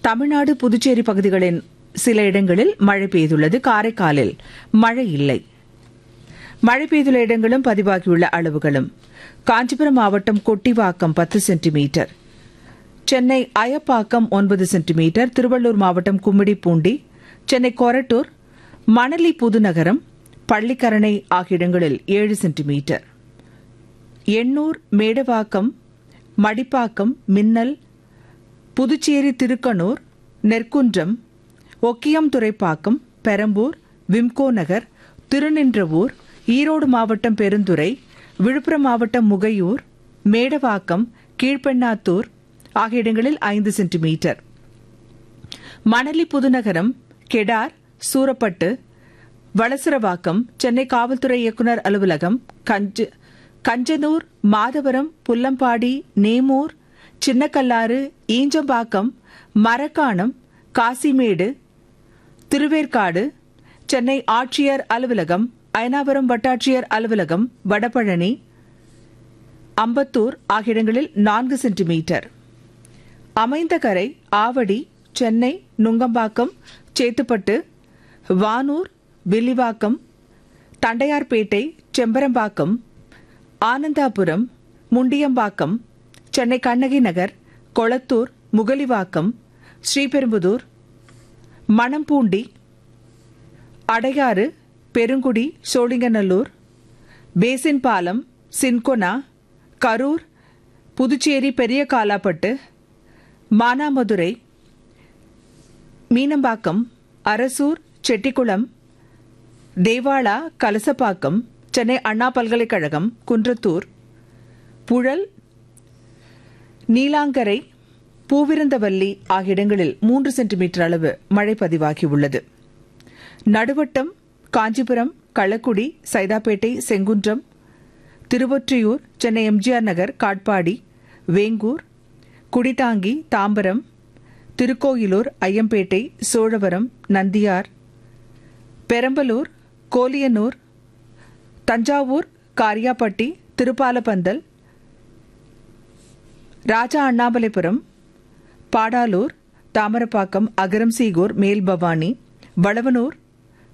தமிழ்நாடு புதுச்சேரி பகுதிகளின் சில இடங்களில் மழை பெய்துள்ளது காரைக்காலில் மழை இல்லை மழை பெய்துள்ள இடங்களும் பதிவாகியுள்ள அளவுகளும் காஞ்சிபுரம் மாவட்டம் கொட்டிவாக்கம் பத்து சென்டிமீட்டர் சென்னை அயப்பாக்கம் ஒன்பது சென்டிமீட்டர் திருவள்ளூர் மாவட்டம் கும்மிடிப்பூண்டி சென்னை கொரட்டூர் மணலி புதுநகரம் பள்ளிக்கரணை ஆகிய இடங்களில் ஏழு சென்டிமீட்டர் எண்ணூர் மேடவாக்கம் மடிப்பாக்கம் மின்னல் புதுச்சேரி திருக்கனூர் நெற்குன்றம் ஒக்கியம் துறைப்பாக்கம் பெரம்பூர் விம்கோ நகர் திருநின்றவூர் ஈரோடு மாவட்டம் பெருந்துறை விழுப்புரம் மாவட்டம் முகையூர் மேடவாக்கம் கீழ்பெண்ணாத்தூர் ஆகிய இடங்களில் ஐந்து சென்டிமீட்டர் மணலி புதுநகரம் கெடார் சூரப்பட்டு வளசரவாக்கம் சென்னை காவல்துறை இயக்குநர் அலுவலகம் கஞ்ச கஞ்சனூர் மாதவரம் புல்லம்பாடி நேமூர் சின்னக்கல்லாறு ஈஞ்சம்பாக்கம் மரக்காணம் காசிமேடு திருவேற்காடு சென்னை ஆட்சியர் அலுவலகம் அயனாபுரம் வட்டாட்சியர் அலுவலகம் வடபழனி அம்பத்தூர் ஆகிய இடங்களில் நான்கு சென்டிமீட்டர் அமைந்தகரை ஆவடி சென்னை நுங்கம்பாக்கம் சேத்துப்பட்டு வானூர் வில்லிவாக்கம் தண்டையார்பேட்டை செம்பரம்பாக்கம் ஆனந்தாபுரம் முண்டியம்பாக்கம் சென்னை கண்ணகி நகர் கொளத்தூர் முகலிவாக்கம் ஸ்ரீபெரும்புதூர் மணம்பூண்டி அடையாறு பெருங்குடி சோழிங்கநல்லூர் பேசின் பாலம் சின்கொனா கரூர் புதுச்சேரி பெரிய காலாப்பட்டு மானாமதுரை மீனம்பாக்கம் அரசூர் செட்டிக்குளம் தேவாளா கலசப்பாக்கம் சென்னை அண்ணா பல்கலைக்கழகம் குன்றத்தூர் புழல் நீலாங்கரை பூவிருந்தவல்லி ஆகிய இடங்களில் மூன்று சென்டிமீட்டர் அளவு மழை பதிவாகியுள்ளது நடுவட்டம் காஞ்சிபுரம் களக்குடி சைதாப்பேட்டை செங்குன்றம் திருவொற்றியூர் சென்னை எம்ஜிஆர் நகர் காட்பாடி வேங்கூர் குடிதாங்கி தாம்பரம் திருக்கோயிலூர் ஐயம்பேட்டை சோழவரம் நந்தியார் பெரம்பலூர் கோலியனூர் தஞ்சாவூர் காரியாப்பட்டி திருப்பாலப்பந்தல் ராஜா அண்ணாமலைபுரம் பாடாலூர் தாமரப்பாக்கம் அகரம்சீகூர் மேல்பவானி வளவனூர்